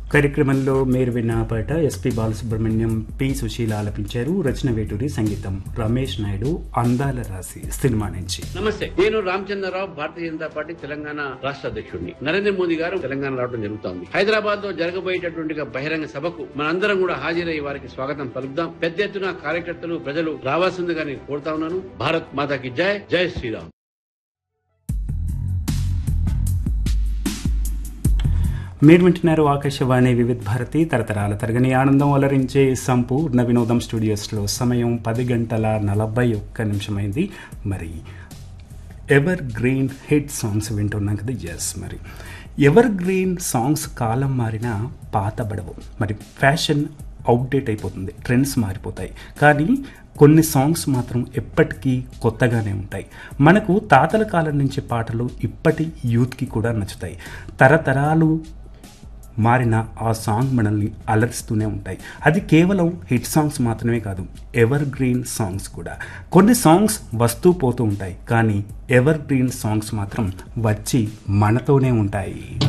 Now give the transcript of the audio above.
కార్యక్రమంలో మీరు విన్న పాట ఎస్పి బాలసుబ్రహ్మణ్యం పి సుశీల ఆలపించారు రచన వేటూరి సంగీతం రమేష్ నాయుడు అందాల రాసి సినిమా నుంచి నమస్తే నేను రామచంద్రరావు భారతీయ జనతా పార్టీ తెలంగాణ రాష్ట్ర అధ్యక్షుడిని నరేంద్ర మోదీ గారు తెలంగాణ రావడం జరుగుతోంది హైదరాబాద్ లో జరగబోయేటటువంటి బహిరంగ సభకు మనందరం కూడా హాజరై వారికి స్వాగతం పలుకుదాం పెద్ద ఎత్తున కార్యకర్తలు ప్రజలు రావాల్సిందిగా నేను కోరుతా ఉన్నాను భారత్ మాతాకి జై జై శ్రీరామ్ మీరు వింటున్నారు ఆకాశవాణి వివిధ భారతి తరతరాల తరగని ఆనందం అలరించే సంపూర్ణ వినోదం స్టూడియోస్లో సమయం పది గంటల నలభై ఒక్క నిమిషమైంది మరి ఎవర్ గ్రీన్ హిట్ సాంగ్స్ వింటున్నాం కదా ఎస్ మరి ఎవర్ గ్రీన్ సాంగ్స్ కాలం మారినా పాతబడవు మరి ఫ్యాషన్ అవుట్డేట్ అయిపోతుంది ట్రెండ్స్ మారిపోతాయి కానీ కొన్ని సాంగ్స్ మాత్రం ఎప్పటికీ కొత్తగానే ఉంటాయి మనకు తాతల కాలం నుంచి పాటలు ఇప్పటి యూత్కి కూడా నచ్చుతాయి తరతరాలు మారిన ఆ సాంగ్ మనల్ని అలరిస్తూనే ఉంటాయి అది కేవలం హిట్ సాంగ్స్ మాత్రమే కాదు ఎవర్ గ్రీన్ సాంగ్స్ కూడా కొన్ని సాంగ్స్ వస్తూ పోతూ ఉంటాయి కానీ ఎవర్ గ్రీన్ సాంగ్స్ మాత్రం వచ్చి మనతోనే ఉంటాయి